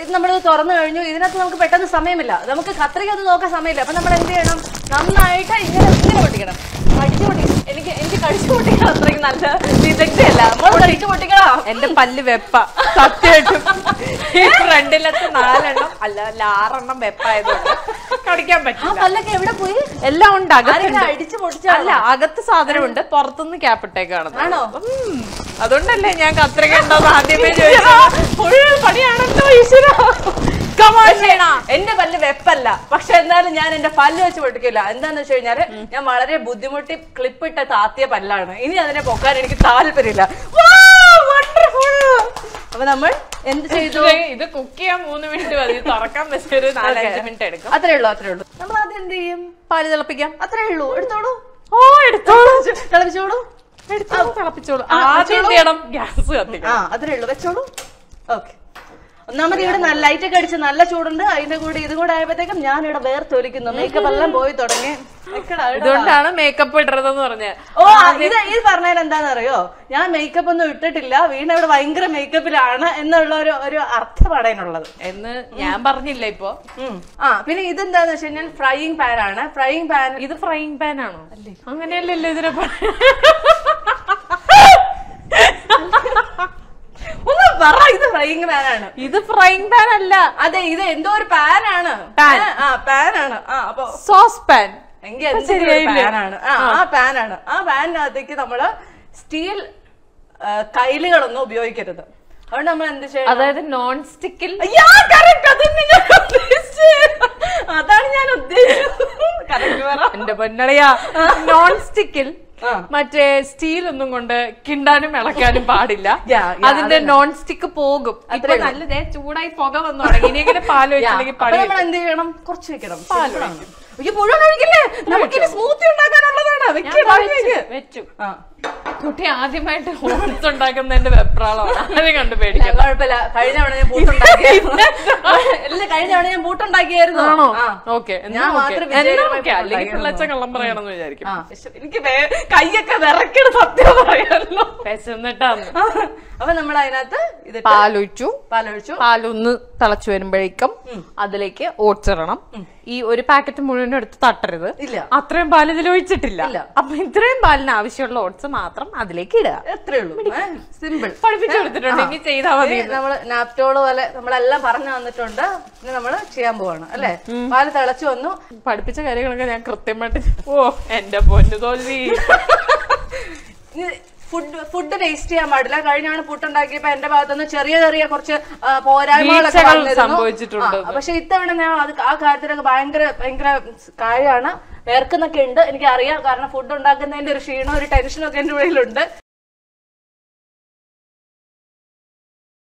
അടുത്ത് നമ്മൾ തുറന്നു കഴിഞ്ഞു ഇതിനകത്ത് നമുക്ക് പെട്ടെന്ന് സമയമില്ല നമുക്ക് കത്രിക ഒന്നും നോക്കാൻ സമയമില്ല അപ്പൊ നമ്മൾ എന്ത് ചെയ്യണം നന്നായിട്ട് ഇങ്ങനെ ഇങ്ങനെ പൊട്ടിക്കണം കടിച്ചു പൊട്ടിക്കണം എനിക്ക് എനിക്ക് കടിച്ചു പൊട്ടിക്കണം അത്രയ്ക്ക് നല്ല വിദഗ്ധയല്ല നമ്മൾ കടിച്ചു പൊട്ടിക്കണം എന്റെ പല്ല് വെപ്പ സത്യമായിട്ടും ഈ ഫ്രണ്ടിലത്തെ നാലെണ്ണം അല്ല അല്ല ആറെണ്ണം വെപ്പായതുകൊണ്ട് കടിക്കാൻ ആ പറ്റില്ല പല്ലൊക്കെ എവിടെ പോയി എല്ലാം ഉണ്ട് ആരെങ്കിലും അകത്തുണ്ട് അടിച്ചു പൊട്ടിച്ചാണോ? അല്ല അകത്ത് സാധനമുണ്ട് പുറത്തുനിന്ന് ക്യാപ്പിട്ടേക്കാണ് ആണോ? അതുകൊണ്ടല്ലേ ഞാൻ കത്രിക ഉണ്ടോന്ന് ആദ്യമേ ചോദിച്ചത് ഫുൾ പണിയാണല്ലോ ഈശ്വര എന്റെ പല്ല് വെപ്പല്ല പക്ഷെ എന്നാലും ഞാൻ എന്റെ പല്ല് വെച്ച് പൊട്ടിക്കില്ല എന്താന്ന് വെച്ച് കഴിഞ്ഞാല് ഞാൻ വളരെ ബുദ്ധിമുട്ടി ക്ലിപ്പിട്ട താത്തിയ പല്ലാണ് ഇനി അതിനെ പൊക്കാൻ എനിക്ക് താല്പര്യമില്ല Wow, wonderful. അപ്പൊ നമ്മൾ എന്ത് ചെയ്തു ഇത് കുക്ക് ചെയ്യാൻ മൂന്ന് മിനിറ്റ് മതി തുറക്കാൻ വെച്ച് ഒരു നാലഞ്ച് മിനിറ്റ് എടുക്കും അത്രേ ഉള്ളൂ അത്രേ ഉള്ളൂ നമ്മൾ ആദ്യം എന്ത് ചെയ്യും പാല് തിളപ്പിക്കാം അത്രേ ഉള്ളൂ എടുത്തോളൂ ഓ എടുത്തോളൂ തിളപ്പിച്ചോളൂ എടുത്തോളൂ തിളപ്പിച്ചോളൂ ആ, ആദ്യം വെച്ചോളൂ. എന്ത് ചെയ്യണം ഗ്യാസ് കത്തിക്കണം ആ അത്രേ ഉള്ളൂ വെച്ചോളൂ ഓക്കെ ഒന്നാമത് ഇവിടെ നല്ല ലൈറ്റ് ഒക്കെ അടിച്ച് നല്ല ചൂടുണ്ട് അതിന്റെ കൂടെ ഇതും കൂടെ ആയപ്പോഴത്തേക്കും ഞാൻ ഇവിടെ വേർത്തൊലിക്കുന്നു മേക്കപ്പ് എല്ലാം പോയി തുടങ്ങി വെക്കടാ, ഇടടാ. ഇതുകൊണ്ടാണ് മേക്കപ്പ് ഇടരുതെന്ന് പറഞ്ഞത് ഓ ഇത് ഇത് പറഞ്ഞാൽ എന്താണെന്നറിയോ ഞാൻ മേക്കപ്പ് ഒന്നും ഇട്ടിട്ടില്ല വീണ ഇവിടെ ഭയങ്കര മേക്കപ്പിലാണ് എന്നുള്ള ഒരു ഒരു അർത്ഥമാണ് അതിനുള്ളത് എന്ന് ഞാൻ പറഞ്ഞില്ല ഇപ്പൊ ഉം. ആ പിന്നെ ഇതെന്താന്ന് വെച്ച് കഴിഞ്ഞാൽ ഫ്രൈയിങ് പാൻ ആണ് ഫ്രൈയിങ് പാൻ ഇത് ഫ്രൈങ് പാൻ ആണോ അങ്ങനെയല്ലല്ലോ ഇതിനെ ഒന്ന് പറ ഇത് ഫ്രൈയിങ് പാൻ ആണ് ഇത് ഫ്രൈങ് പാൻ അല്ല അതെ ഇത് എന്തോ ഒരു പാൻ ആണ് Pan. ഏ, ആ പാൻ ആണ് ആ അപ്പൊ സോസ് പാൻ എങ്കിൽ എന്തെങ്കിലും ഒരു ശരിയായില്ലേ? പാനാണ് ആ ആ പാനാണ് ആ പാനിനകത്തേക്ക് നമ്മള് സ്റ്റീൽ കൈലുകളൊന്നും ഉപയോഗിക്കരുത് അതുകൊണ്ട് നമ്മൾ എന്ത് ചെയ്യണം അതായത് നോൺ സ്റ്റിക്കിൽ അയ്യാ, correct, അതന്നെ ഞാൻ ഉദ്ദേശിച്ചത്. അതാണ് ഞാൻ ഉദ്ദേശിച്ചത് Correct പറ. എന്റെ പൊന്നളയാ നോൺ സ്റ്റിക്കിൽ ആ. മറ്റേ സ്റ്റീൽ ഒന്നും കൊണ്ട് കിണ്ടാനും ഇളക്കാനും പാടില്ല Yeah, yeah, അതിന്റെ അതന്നെ. നോൺ സ്റ്റിക്ക് പോകും ഇപ്പൊ അത്രേ ഉള്ളൂ. നല്ല ദേ ചൂടായി പുക വന്നു തുടങ്ങി ഇനിയെങ്കിലും പാല് യാ, വെച്ചില്ലെങ്കിൽ അപ്പൊ പണി നമ്മൾ എന്ത് ചെയ്യണം കുറച്ച് വെക്കണം പാല് simple ആണ്. അയ്യോ മുഴുവൻ ഒഴിക്കില്ലേ നമുക്കിനി സ്മൂത്തി ഉണ്ടാക്കാനുള്ളതാണ് ഞാൻ വെക്ക്, ദാ ബാക്കി വെച്ചു, വെക്ക്. വെച്ചു ആ. കുട്ടി ആദ്യമായിട്ട് ഓട്സ് ഉണ്ടാക്കുന്നതിന്റെ വെപ്രാളമാണ് അതിനെ കണ്ട് ഇല്ല, പേടിക്കണം കുഴപ്പമില്ല കഴിഞ്ഞ തവണ ഞാൻ പൂട്ടുണ്ടാക്കിയായിരുന്നു ഇല്ല കഴിഞ്ഞ തവണ ഞാൻ പൂട്ടുണ്ടാക്കിയായിരുന്നു ആണോ ആ. ഓക്കെ ഞാൻ മാത്രം വിജയകരമായി അല്ലെങ്കിൽ പൂട്ടുണ്ടാക്കിയായിരുന്നു. പിള്ളച്ച കള്ളം പറയണമെന്ന് വിചാരിക്കും ആ, ശ്ശെ, എനിക്ക് വേ- കൈയൊക്കെ വിറക്കണ സത്യം പറയാമല്ലോ വിശന്നിട്ടാന്ന് അപ്പൊ നമ്മൾ അതിനകത്ത് ഇത് പാലൊഴിച്ചു പാലൊഴിച്ചു പാലൊന്ന് തിളച്ചു വരുമ്പോഴേക്കും അതിലേക്ക് ഓട്സ് ഇടണം ഈ ഒരു പാക്കറ്റ് മുഴുവനും എടുത്ത് തട്ടരുത് ഇല്ല. അത്രയും പാൽ ഇതിൽ ഒഴിച്ചിട്ടില്ല ഇല്ല. അപ്പൊ ഇത്രയും പാലിന് ആവശ്യമുള്ള ഓട്സ് മാത്രം അതിലേക്ക് ഇടുക എത്രേ ഉള്ളൂ സിമ്പിൾ പഠിപ്പിച്ചു കൊടുത്തിട്ടുണ്ട് ഇനി ചെയ്താൽ മതി നമ്മള് നാപ്റ്റോള് പോലെ നമ്മളെല്ലാം പറഞ്ഞു തന്നിട്ടുണ്ട് ഇനി നമ്മള് ചെയ്യാൻ പോവാണ് അല്ലെ പാല് തിളച്ചു വന്നു പഠിപ്പിച്ച കാര്യങ്ങളൊക്കെ ഞാൻ കൃത്യമായിട്ട് ഓ എന്റെ പൊന്നു തോൽവി ഫുഡ് ഫുഡ് വേസ്റ്റ് ചെയ്യാൻ പാടില്ല കഴിഞ്ഞാണ് പുട്ടുണ്ടാക്കിയപ്പോ എന്റെ ഭാഗത്തുനിന്ന് ചെറിയ ചെറിയ കുറച്ച് ആ, പോരായ്മകളൊക്കെ വീഴ്ചകൾ വന്നിരുന്നു. സംഭവിച്ചിട്ടുണ്ട്. ആ, പക്ഷെ ഇത്തവണ ഞാൻ അത് ആ കാര്യത്തിലൊക്കെ ഭയങ്കര ഭയങ്കര കാര്യമാണ് വേർക്കുന്നൊക്കെ ഉണ്ട് എനിക്ക് അറിയാം കാരണം ഫുഡ് ഉണ്ടാക്കുന്നതിന്റെ ഒരു ക്ഷീണം ഒരു ടെൻഷനും ഒക്കെ എന്റെ ഉള്ളിലുണ്ട്